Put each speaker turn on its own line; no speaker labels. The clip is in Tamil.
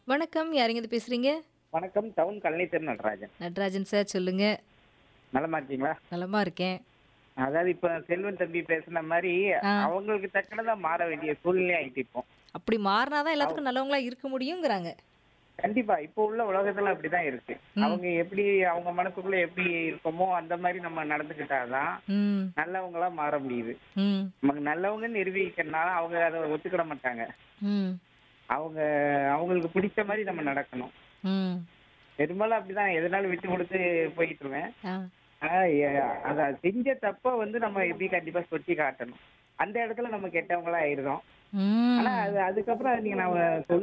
வணக்கம் யாருங்க இது பேசுறீங்க
வணக்கம் டவுன் கழனி திரு நடராஜன்
நடராஜன் சார் சொல்லுங்க
நலமா இருக்கீங்களா
நலமா இருக்கேன்
அதாவது இப்ப செல்வன் தம்பி பேசுன மாதிரி
ஆ.
அவங்களுக்கு தக்கனதா மாற வேண்டிய சூழ்நிலை ஆயிட்டு இப்போ
அப்படி மாறினாதான் எல்லாத்துக்கும் நல்லவங்களா இருக்க முடியுங்கிறாங்க
கண்டிப்பா இப்போ உள்ள உலகத்துல அப்படிதான் இருக்கு அவங்க எப்படி அவங்க மனசுக்குள்ள எப்படி இருக்கோமோ அந்த மாதிரி நம்ம நடந்துக்கிட்டாதான்
ம்
நல்லவங்களா மாற முடியுது
ம்
நமக்கு நல்லவங்க நிரூபிக்கிறதுனால அவங்க அதை ஒத்துக்கிட மாட்டாங்க
ம்
அவங்க அவங்களுக்கு பிடிச்ச மாதிரி நம்ம நடக்கணும்
ம்
பெரும்பாலும் அப்படிதான் எதனாலும் விட்டு கொடுத்து போயிட்டு இருவேன்
ஆ
ஆனா எ- அத செஞ்ச தப்ப வந்து நம்ம எப்படி கண்டிப்பா சொட்டி காட்டணும் அந்த இடத்துல நம்ம கெட்டவங்களா ஆயிருந்தோம்
ம்
ஆனா அது அதுக்கப்புறம் நீங்க நான்